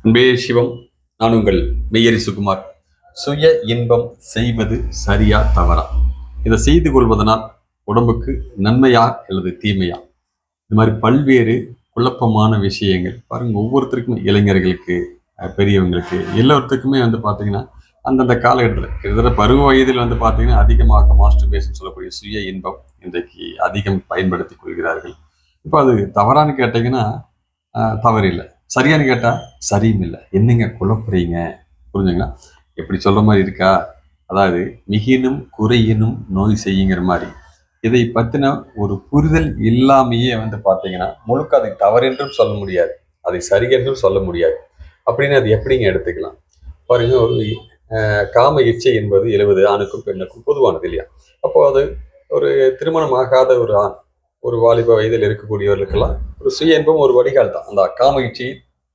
அன்பே சிவம் நான் உங்கள் மெய்யரி சுகுமார் சுய இன்பம் செய்வது சரியா தவறா இதை செய்து கொள்வதனால் உடம்புக்கு நன்மையா அல்லது தீமையா இது மாதிரி பல்வேறு குழப்பமான விஷயங்கள் பாருங்க ஒவ்வொருத்தருக்குமே இளைஞர்களுக்கு அஹ், பெரியவங்களுக்கு எல்லாத்துக்குமே வந்து பார்த்தீங்கன்னா அந்தந்த காலகட்டத்தில் கிட்டத்தட்ட பருவ வயதில் வந்து பார்த்தீங்கன்னா அதிகமாக மாஸ்டர்பேஷன் சொல்லக்கூடிய சுய இன்பம் இன்றைக்கு அதிகம் பயன்படுத்தி கொள்கிறார்கள் இப்போ அது தவறான்னு கேட்டிங்கன்னா ஆஹ், தவறில்லை சரியான்னு கேட்டால் சரியும் இல்லை என்னங்க குழப்புறீங்க புரிஞ்சுங்களா எப்படி சொல்கிற மாதிரி இருக்கா அதாவது மிகினும் குறையினும் நோய் செய்யுங்கிற மாதிரி இதை பற்றின ஒரு புரிதல் இல்லாமையே வந்து பார்த்தீங்கன்னா முழுக்க அதை தவறென்றும் சொல்ல முடியாது அதை சரி என்றும் சொல்ல முடியாது அப்படின்னு அது எப்படிங்க எடுத்துக்கலாம் பாருங்க ஒரு ஆஹ், காம இச்சை என்பது எழுபது ஆணுக்கும் பெண்ணுக்கும் பொதுவானது இல்லையா அப்போ அது ஒரு திருமணம் ஆகாத ஒரு ஆண் ஒரு வாலிப வயதில் இருக்கக்கூடியவர்களுக்கெல்லாம் ஒரு சுய இன்பம் ஒரு வடிகால் தான் அந்த காம இச்சையை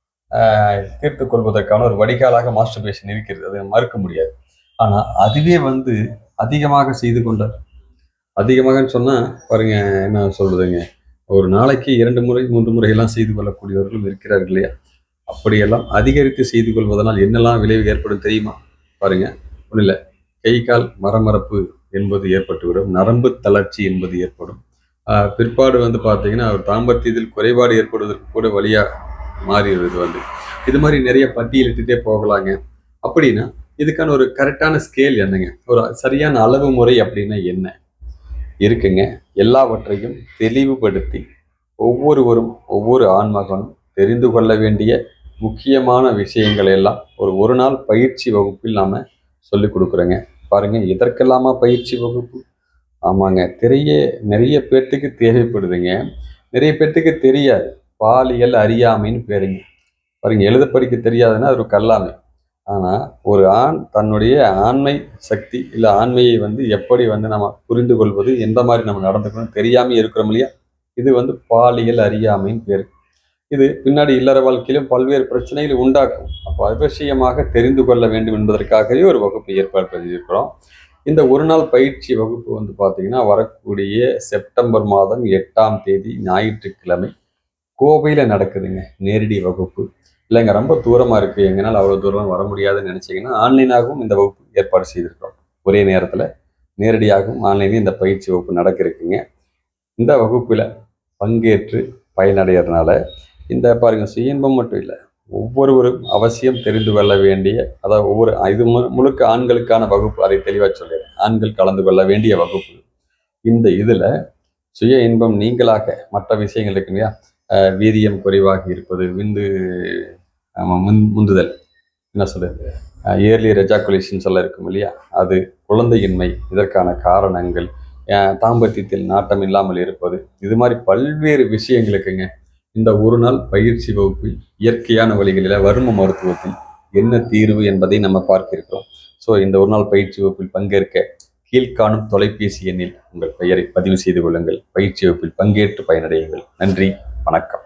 ஆஹ், தீர்த்துக் கொள்வதற்கான ஒரு வடிகாலாக மாஸ்டர்பேஷன் இருக்கிறது அதை மறுக்க முடியாது ஆனா அதுவே வந்து அதிகமாக செய்து கொண்டார் அதிகமாகன்னு சொன்னா பாருங்க என்ன சொல்றதுங்க ஒரு நாளைக்கு இரண்டு முறை மூன்று முறையெல்லாம் செய்து கொள்ளக்கூடியவர்களும் இருக்கிறார்கள் இல்லையா அப்படியெல்லாம் அதிகரித்து செய்து கொள்வதனால் என்னெல்லாம் விளைவு ஏற்படும் தெரியுமா பாருங்க ஒன்றும் இல்லை கை கால் மரமரப்பு என்பது ஏற்பட்டுவிடும் நரம்பு தளர்ச்சி என்பது ஏற்படும் ஆஹ் பிற்பாடு வந்து பார்த்தீங்கன்னா ஒரு தாம்பத்தியத்தில் குறைபாடு ஏற்படுவதற்கு கூட வழியாக மாறிடுது வந்து இது மாதிரி நிறைய பட்டியலிட்டுட்டே போகலாங்க அப்படின்னா இதுக்கான ஒரு கரெக்டான ஸ்கேல் என்னங்க ஒரு சரியான அளவு முறை அப்படின்னா என்ன இருக்குங்க எல்லாவற்றையும் தெளிவுபடுத்தி ஒவ்வொருவரும் ஒவ்வொரு ஆண்மகனும் தெரிந்து கொள்ள வேண்டிய முக்கியமான விஷயங்களை எல்லாம் ஒரு ஒரு நாள் பயிற்சி வகுப்பில் நாம சொல்லிக் கொடுக்குறோங்க பாருங்க இதற்கெல்லாமா பயிற்சி வகுப்பு ஆமாங்க நிறைய நிறைய பேர்த்துக்கு தேவைப்படுதுங்க நிறைய பேர்த்துக்கு தெரியாது பாலியல் அறியாமைன்னு பேருங்க பாருங்க எழுத படிக்க தெரியாதுன்னா அது ஒரு கல்லாமை ஆனால் ஒரு ஆண் தன்னுடைய ஆண்மை சக்தி இல்லை ஆண்மையை வந்து எப்படி வந்து நம்ம புரிந்து கொள்வது எந்த மாதிரி நம்ம நடந்துக்கணும் தெரியாமல் இருக்கிறோம் இல்லையா இது வந்து பாலியல் அறியாமைன்னு பேர் இது பின்னாடி இல்லற வாழ்க்கையிலும் பல்வேறு பிரச்சனைகளை உண்டாக்கும் அப்போ அவசியமாக தெரிந்து கொள்ள வேண்டும் என்பதற்காகவே ஒரு வகுப்பு ஏற்பாடு பண்ணியிருக்கிறோம் இந்த ஒரு நாள் பயிற்சி வகுப்பு வந்து பார்த்தீங்கன்னா வரக்கூடிய செப்டம்பர் மாதம் எட்டாம் தேதி ஞாயிற்றுக்கிழமை கோவையில் நடக்குதுங்க நேரடி வகுப்பு இல்லைங்க ரொம்ப தூரமாக இருக்குது எங்களால் அவ்வளோ தூரம் வர முடியாதுன்னு நினச்சிங்கன்னா ஆன்லைனாகவும் இந்த வகுப்பு ஏற்பாடு செய்திருக்கிறோம் ஒரே நேரத்தில் நேரடியாகவும் ஆன்லைன்லேயும் இந்த பயிற்சி வகுப்பு நடக்க இருக்குங்க இந்த வகுப்பில் பங்கேற்று பயனடைகிறதுனால இந்த பாருங்கள் சுயன்பம் மட்டும் இல்லை ஒவ்வொருவரும் அவசியம் தெரிந்து கொள்ள வேண்டிய அதாவது ஒவ்வொரு இது மு- முழுக்க ஆண்களுக்கான வகுப்பு அதை தெளிவாக சொல்லிடுறேன் ஆண்கள் கலந்து கொள்ள வேண்டிய வகுப்பு இந்த இதில் சுய இன்பம் நீங்களாக மற்ற விஷயங்கள் இருக்கு இல்லையா அஹ் வீரியம் குறைவாக இருப்பது விந்து ஆமா, முன் முந்துதல் என்ன சொல்றது இயர்லி ரெஜாக்குலேஷன்ஸ் எல்லாம் இருக்கும் இல்லையா அது குழந்தையின்மை இதற்கான காரணங்கள் அஹ் தாம்பத்தியத்தில் நாட்டம் இல்லாமல் இருப்பது இது மாதிரி பல்வேறு விஷயங்களுக்குங்க இந்த ஒரு நாள் பயிற்சி வகுப்பில் இயற்கையான வழிகளில் வரும மருத்துவத்தில் என்ன தீர்வு என்பதை நம்ம பார்க்க இருக்கிறோம் ஸோ இந்த ஒரு நாள் பயிற்சி வகுப்பில் பங்கேற்க கீழ்காணும் தொலைபேசி எண்ணில் உங்கள் பெயரை பதிவு செய்து கொள்ளுங்கள் பயிற்சி வகுப்பில் பங்கேற்று பயனடையுங்கள் நன்றி வணக்கம்